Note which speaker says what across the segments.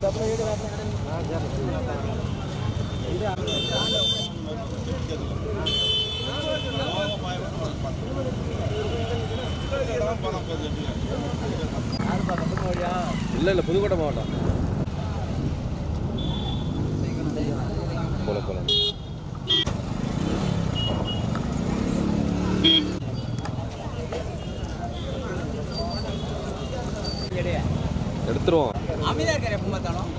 Speaker 1: இல்லை இல்லை புதுக்கோட்டை மாவட்டம் போல போல எடுத்துருவோம்
Speaker 2: அமைதியா இருக்காரு எப்ப பார்த்தாலும்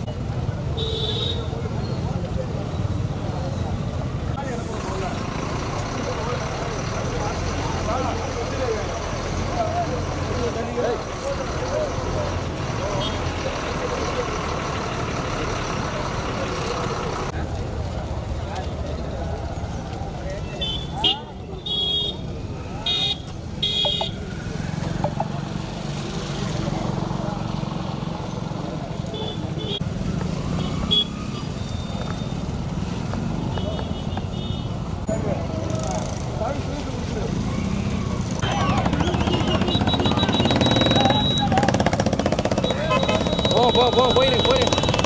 Speaker 1: போ போ போ போயிரு போயிரு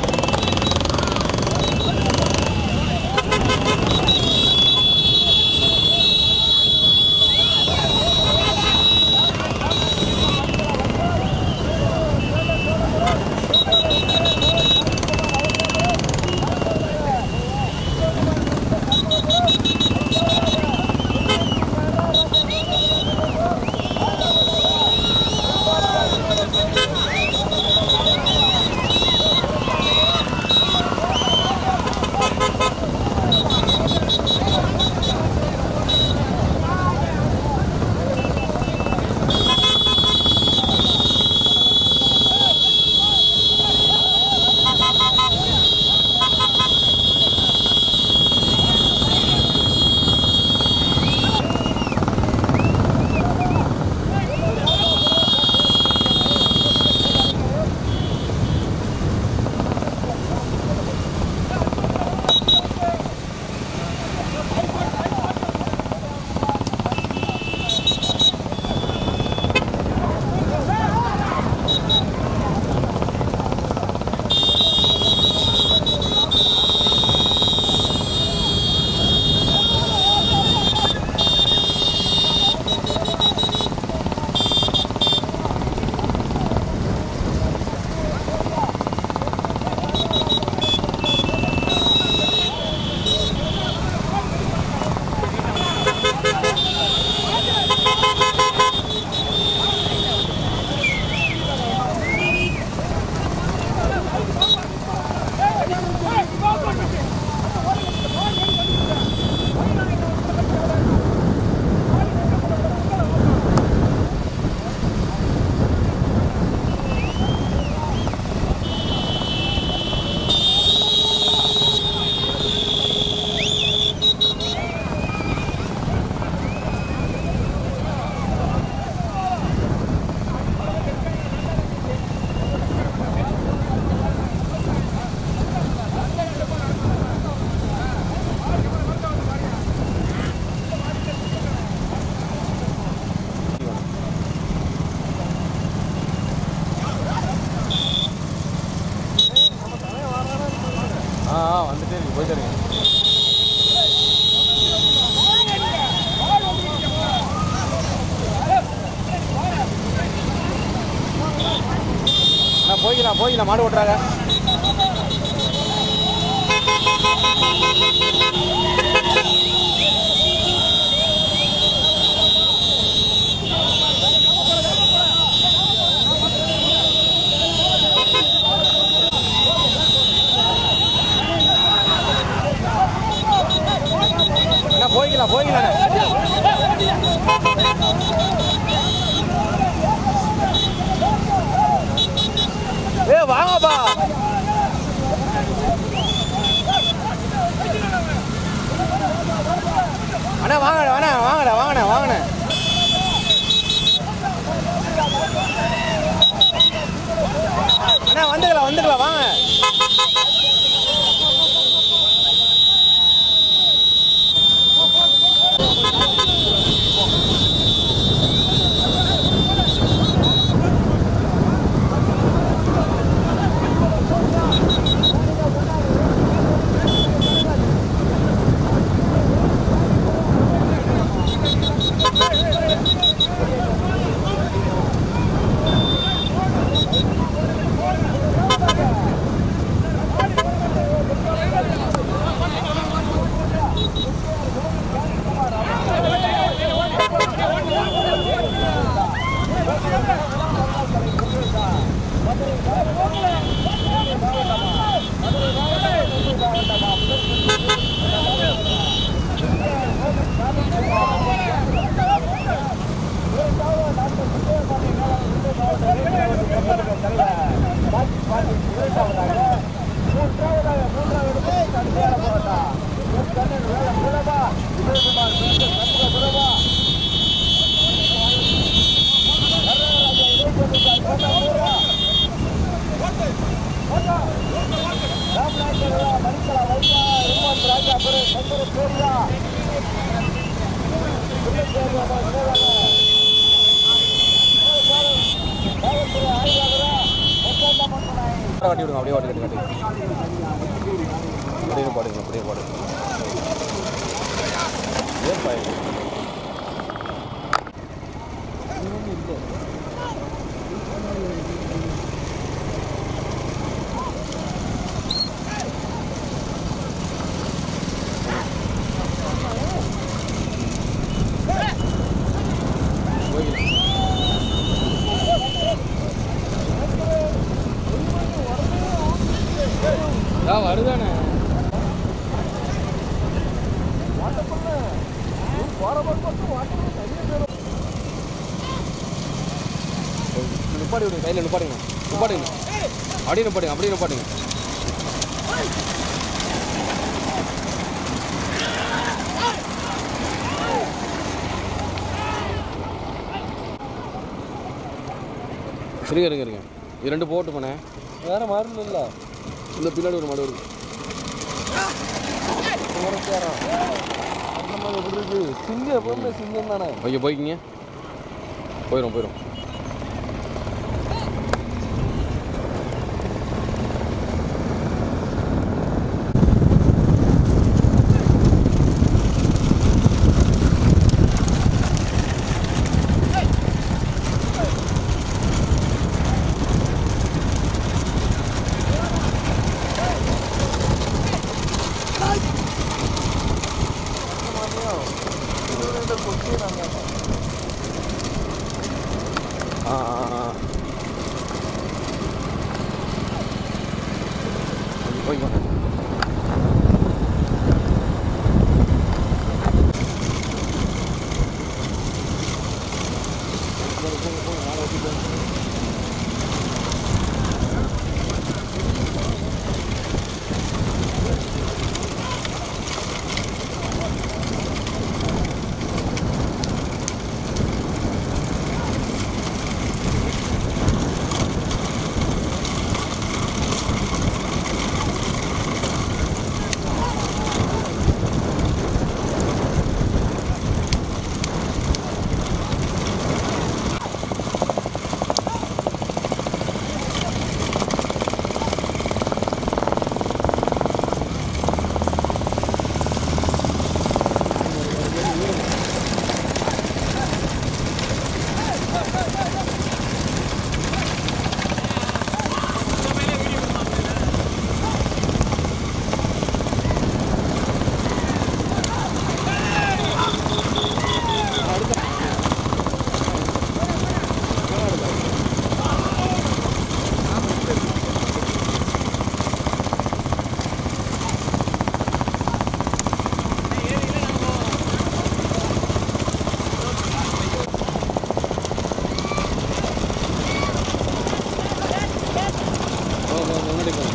Speaker 1: ஆ ஆ வந்துட்டே இருக்கு போயிட்டே இருங்க அண்ணா போய்க்கலாம் போய்க்கலாம் மாடு ஓட்டுறாங்க அண்ணா போய்க்கலாம் போய்க்கலாம் ஏ வாங்கப்பா அண்ணா வாங்கடா அண்ணா வாங்கடா வாங்கண்ணா வாங்கண்ணே அண்ணா வந்துக்கலாம் வந்துக்கலாம் வாங்க காட்டி விடுங்க அப்படியே வாட்டி கட்டி காட்டி அப்படியே பாடுங்க அப்படியே பாடுங்க ஏன் பாய் வருதானே நிப்பாடி விடுங்க கையில் நிப்பாடுங்க நிப்பாடுங்க அப்படியே நிப்பாடுங்க அப்படியே நிப்பாடுங்க இருங்க இருங்க இருங்க இது ரெண்டு போட்டு போனேன்
Speaker 2: வேற மாறல இல்ல
Speaker 1: இந்த பின்னாடி ஒரு மாடு வருது
Speaker 2: அந்த மாதிரி எப்படி இருக்கு சிங்கம் எப்பவுமே சிங்கம் தானே
Speaker 1: ஓகே போய்க்கிங்க போயிடும் போயிடும் ஆ ஆ ஆ போய்க்கோங்க போ, போ, முன்னாடி போ.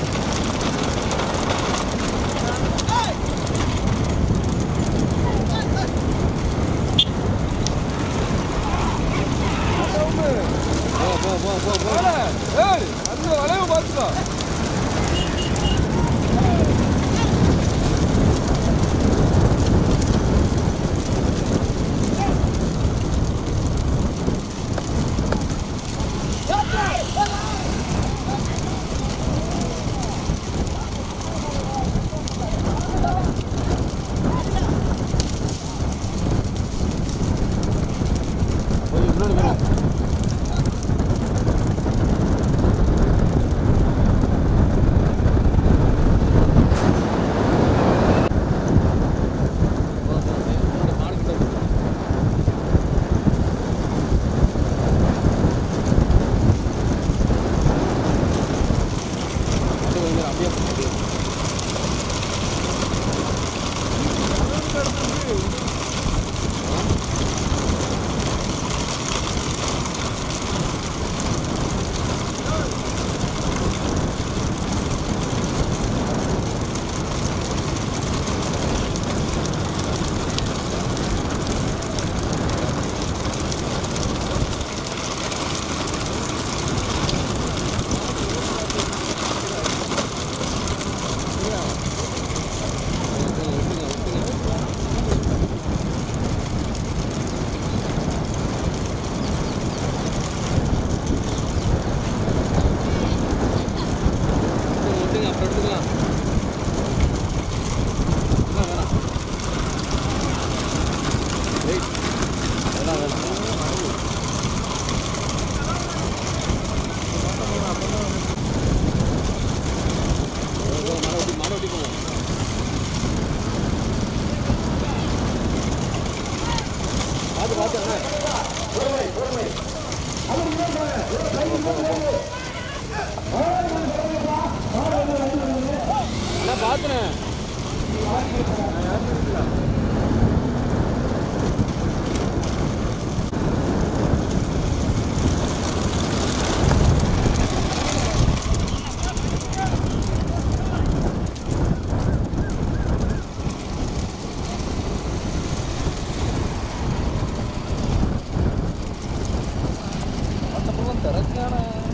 Speaker 1: போ, போ, போ, போ, போ.
Speaker 2: ஏய் அந்த வளைவு பாத்துக்கோ
Speaker 1: போய் முன்னாடி போயிடும். போ, போ, முன்னாடி மாடு கிட்ட இருக்கு. அப்படியே வைங்க, அப்படியே போ, அப்படியே போ. என்ன பார்த்தனேன்
Speaker 2: அந்த பக்கம் திறக்கான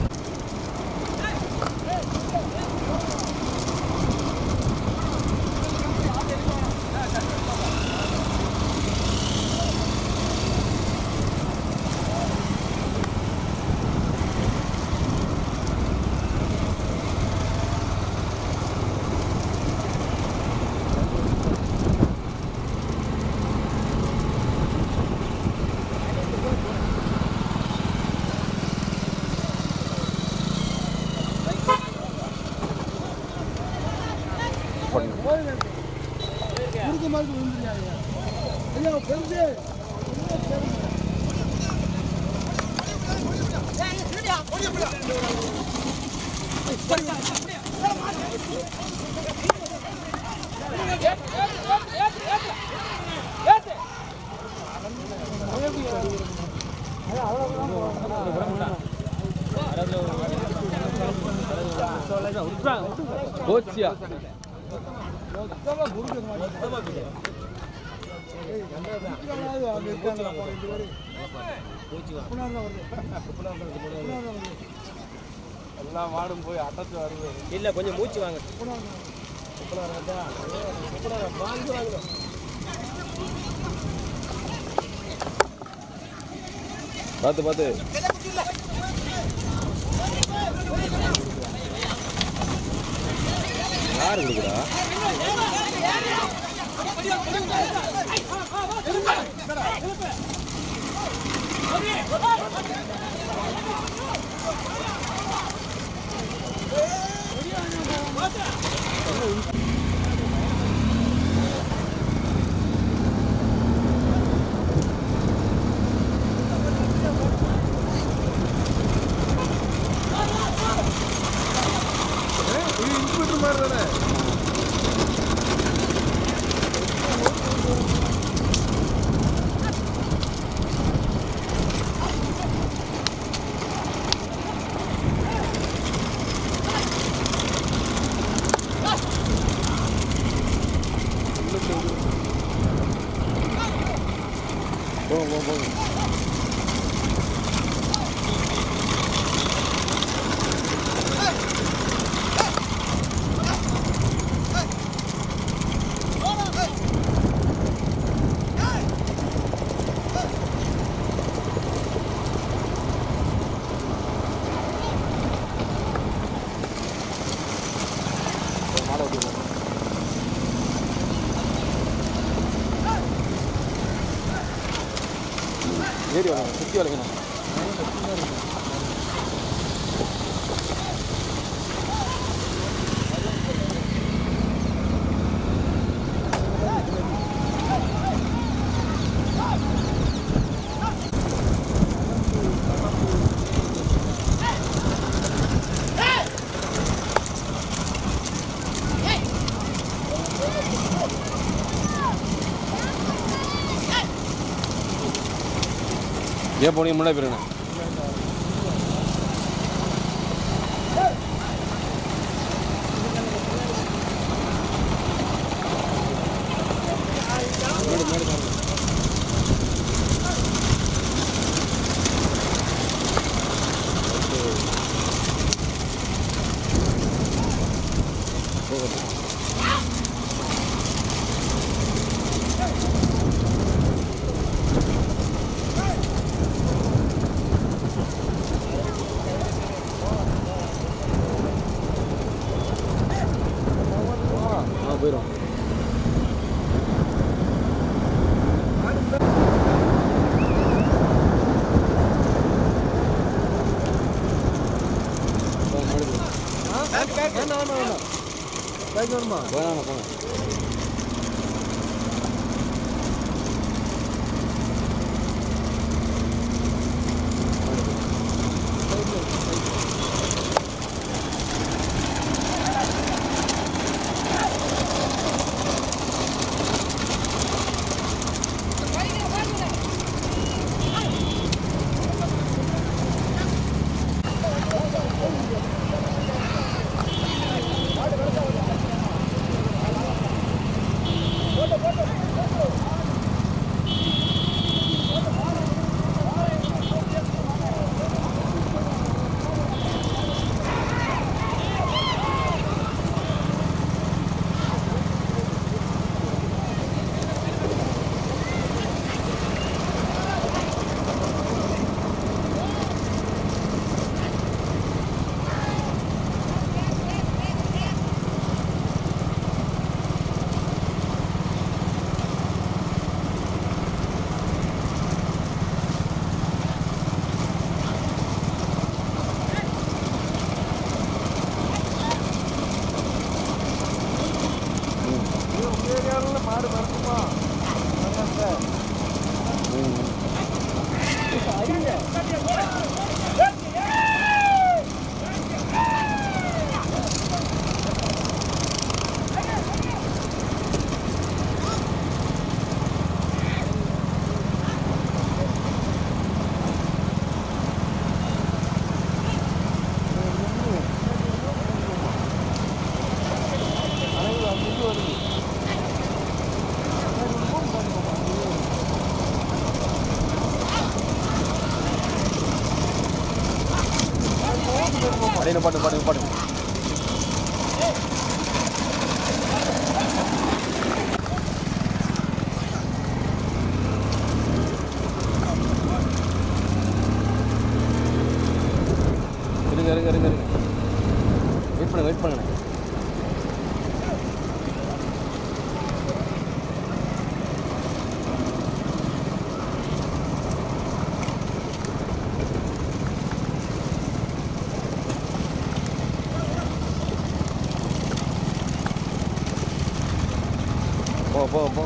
Speaker 1: கோச்சியா
Speaker 2: எல்லாம் மாடும் போய் அடைச்சு வருது
Speaker 3: இல்ல கொஞ்சம் மூச்சு வாங்க
Speaker 1: பார்த்து பார்த்து யார் கொடுக்குறா
Speaker 2: இது இன்ஸ்பெக்டர் மாதிரி தானே
Speaker 1: போங்க போங்க போங்க மாலை ஓட்டிடுவோம் ஏறி வரணும் சுற்றி வளைக்கணும் ஏன் போனீங்க முன்னாடி போயிருங்க மேடு மேடு பாருங்க ஆ போயிடும்
Speaker 2: வேணாம் வேணாம் வேணாம் பேக் வேணுமா
Speaker 1: வேணாம் போங்க அப்படியே நிப்பாட்டு பாட்டு நிப்பாட்டு இருங்க இருங்க இருங்க இருங்க வெயிட் பண்ணுங்க வெயிட் பண்ணுங்க போ போ போ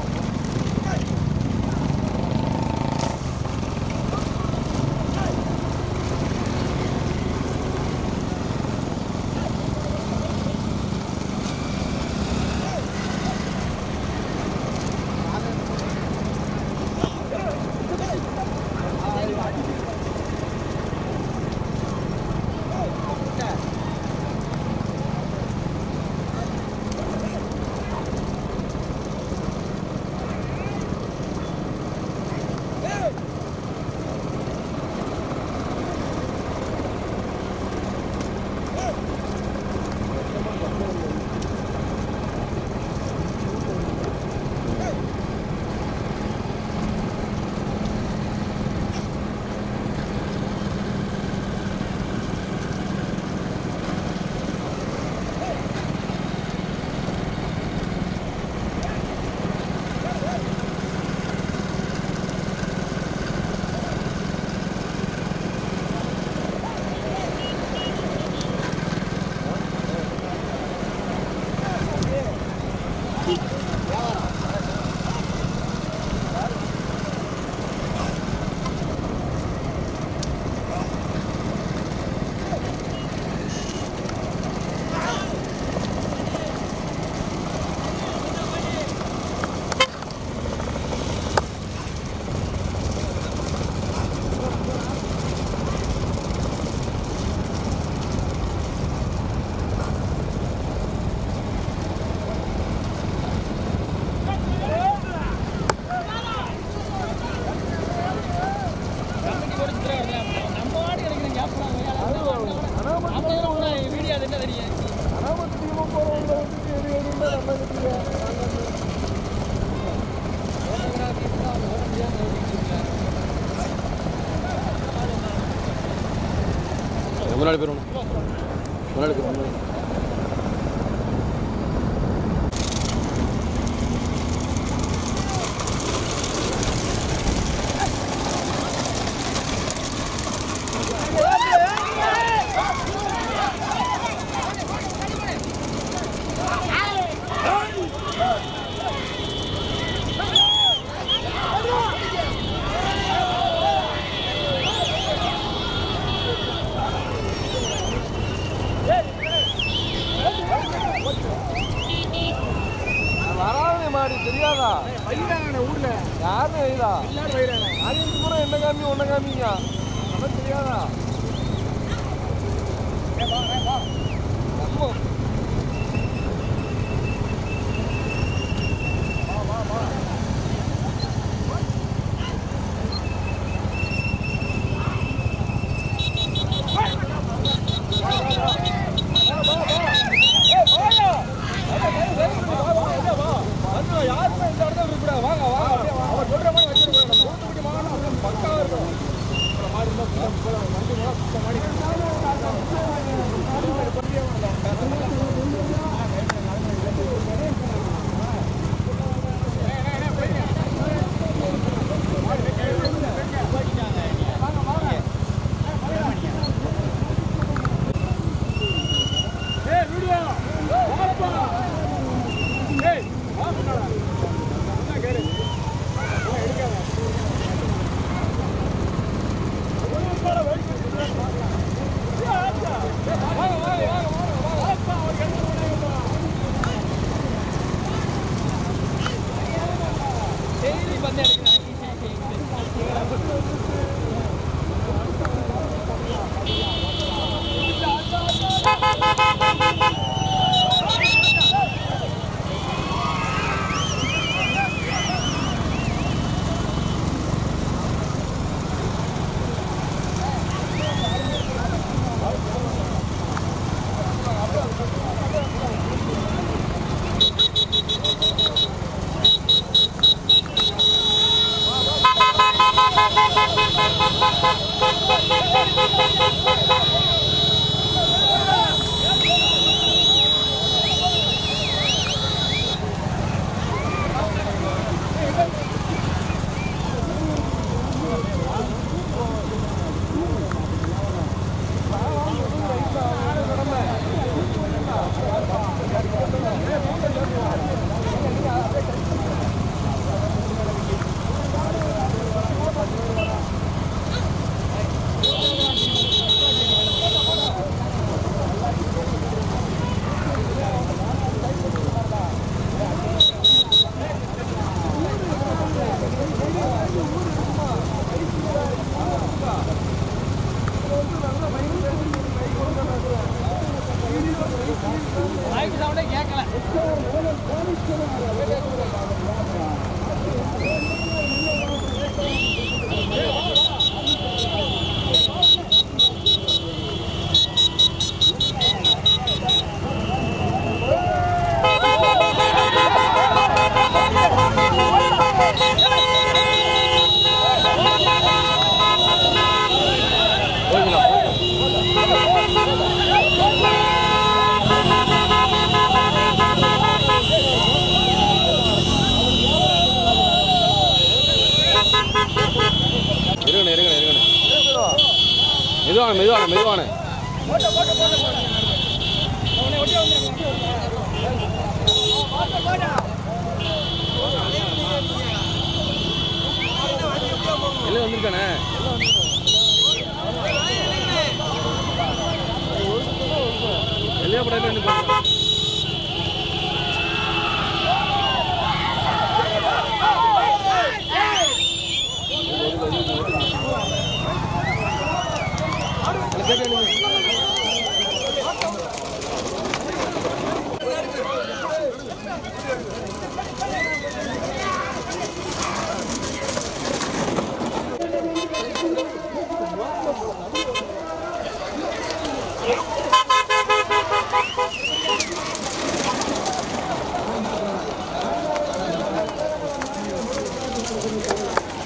Speaker 1: முன்னாடி போயிடணும் முன்னாடி போயிரு, முன்னாடி
Speaker 2: வராதே மாடி தெரியாதா
Speaker 3: ஊர்ல
Speaker 2: யாருமே வைதா
Speaker 3: எல்லாரும் வயிறானே
Speaker 2: ஆடியன்ஸ் பூரா என்ன காமி ஒன்ன காமிங்க நமக்கு தெரியாதா நம்ம
Speaker 3: யாருமே இந்த இடத்துல இருக்கக்கூடாது வாங்க வாங்க அப்படியே வாங்க. அவர் சொல்ற மாதிரி வச்சிருக்கோம் நம்ம தூத்துக்குடி மாவட்டம் அப்படியே பக்காவா இருக்கும் அப்புறம் மாடி இருந்தா சுத்தம் போல வண்டி மேல சுத்தம் மாடி ஏய் வீடியோ வாப்பா ஏய் வா முன்னாடா என்ன கேளு வா எடுக்காத வாங்க வாங்க வாங்க வாங்க வாங்க
Speaker 1: மெதுவான மெதுவான மெதுவான
Speaker 3: போட்ட போட்ட போட்ட போட்ட அவனை ஒட்டி வந்து போட்ட போட்ட
Speaker 1: எல்லாம் வந்திருக்கானே எல்லையா படம் என்ன
Speaker 3: ஏய்